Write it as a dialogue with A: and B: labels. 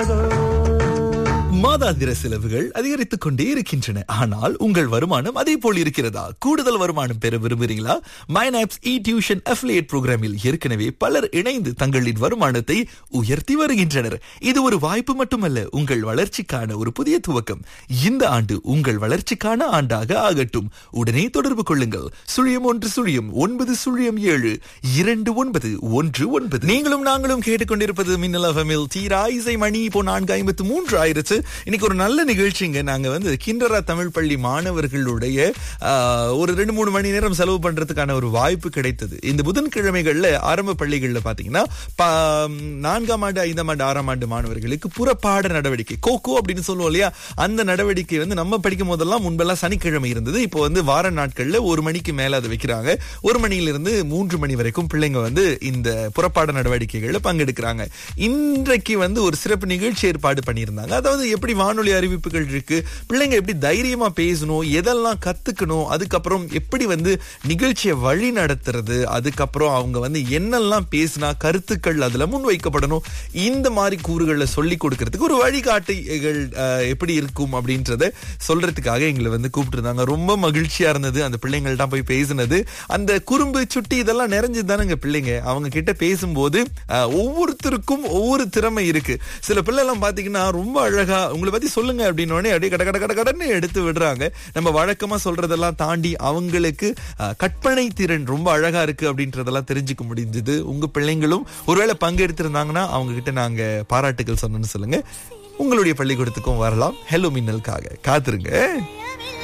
A: வந்ததோ
B: மாதாந்திர செலவுகள் அதிகரித்துக் கொண்டே இருக்கின்றன ஆனால் உங்கள் வருமானம் அதே போல் இருக்கிறதா கூடுதல் வருமானம் பெற விரும்புகிறீங்களா மைனாப்ஸ் இ டியூஷன் அஃபிலியேட் புரோகிராமில் ஏற்கனவே பலர் இணைந்து தங்களின் வருமானத்தை உயர்த்தி வருகின்றனர் இது ஒரு வாய்ப்பு மட்டுமல்ல உங்கள் வளர்ச்சிக்கான ஒரு புதிய துவக்கம் இந்த ஆண்டு உங்கள் வளர்ச்சிக்கான ஆண்டாக ஆகட்டும் உடனே தொடர்பு கொள்ளுங்கள் சுழியம் ஒன்று சுழியம் ஒன்பது சுழியம் ஏழு இரண்டு ஒன்பது ஒன்று ஒன்பது நீங்களும் நாங்களும் கேட்டுக்கொண்டிருப்பது மின்னல் எஃப்எம்மில் தீரா இசை மணி இப்போ நான்கு ஐம்பத்து மூன்று ஆயிரத்து இன்னைக்கு ஒரு நல்ல நிகழ்ச்சிங்க நாங்க வந்து கிண்டரா தமிழ் பள்ளி மாணவர்களுடைய ஆஹ், ஒரு ரெண்டு மூணு மணி நேரம் செலவு பண்றதுக்கான ஒரு வாய்ப்பு கிடைத்தது இந்த புதன்கிழமைகள்ல ஆரம்ப பள்ளிகள்ல பாத்தீங்கன்னா பா- நான்காம் ஆண்டு ஐந்தாம் ஆண்டு ஆறாம் ஆண்டு மாணவர்களுக்கு புறப்பாட நடவடிக்கை கோகோ அப்படின்னு சொல்லுவோம் இல்லையா அந்த நடவடிக்கை வந்து நம்ம படிக்கும் போதெல்லாம் முன்பெல்லாம் சனிக்கிழமை இருந்தது இப்போ வந்து வார நாட்கள்ல ஒரு மணிக்கு மேல அதை வைக்கிறாங்க ஒரு மணியிலிருந்து மூன்று மணி வரைக்கும் பிள்ளைங்க வந்து இந்த புறப்பாட நடவடிக்கைகள்ல பங்கெடுக்கிறாங்க இன்றைக்கு வந்து ஒரு சிறப்பு நிகழ்ச்சி ஏற்பாடு பண்ணியிருந்தாங்க அதாவது எப்படி வானொலி அறிவிப்புகள் இருக்கு பிள்ளைங்க எப்படி தைரியமா பேசணும் எதெல்லாம் கத்துக்கணும் அதுக்கப்புறம் எப்படி வந்து நிகழ்ச்சியை வழி நடத்துறது அதுக்கப்புறம் அவங்க வந்து என்னெல்லாம் பேசினா கருத்துக்கள் அதுல முன்வைக்கப்படணும் இந்த மாதிரி கூறுகளை சொல்லி கொடுக்கறதுக்கு ஒரு வழிகாட்டிகள் அஹ், எப்படி இருக்கும் அப்படின்றத சொல்றதுக்காக எங்களை வந்து கூப்பிட்டுருந்தாங்க ரொம்ப மகிழ்ச்சியா இருந்தது அந்த பிள்ளைங்கள்ட்ட போய் பேசினது அந்த குறும்பு சுட்டி இதெல்லாம் நிறைஞ்சது தானேங்க பிள்ளைங்க அவங்க கிட்ட பேசும்போது அஹ், ஒவ்வொருத்தருக்கும் ஒவ்வொரு திறமை இருக்கு சில பிள்ளை எல்லாம் பாத்தீங்கன்னா ரொம்ப அழகா உங்களை பத்தி சொல்லுங்க அப்படின்னு உடனே அப்படியே கட கட கட கடன்னு எடுத்து விடுறாங்க நம்ம வழக்கமா சொல்றதெல்லாம் தாண்டி அவங்களுக்கு அஹ், கற்பனை திறன் ரொம்ப அழகா இருக்கு அப்படின்றதெல்லாம் தெரிஞ்சுக்க முடிஞ்சது உங்க பிள்ளைங்களும் ஒருவேளை பங்கெடுத்திருந்தாங்கன்னா அவங்க கிட்ட நாங்க பாராட்டுகள் சொன்னோம்னு சொல்லுங்க உங்களுடைய பள்ளிக்கூடத்துக்கும் வரலாம் ஹலோ மின்னலுக்காக காத்துருங்க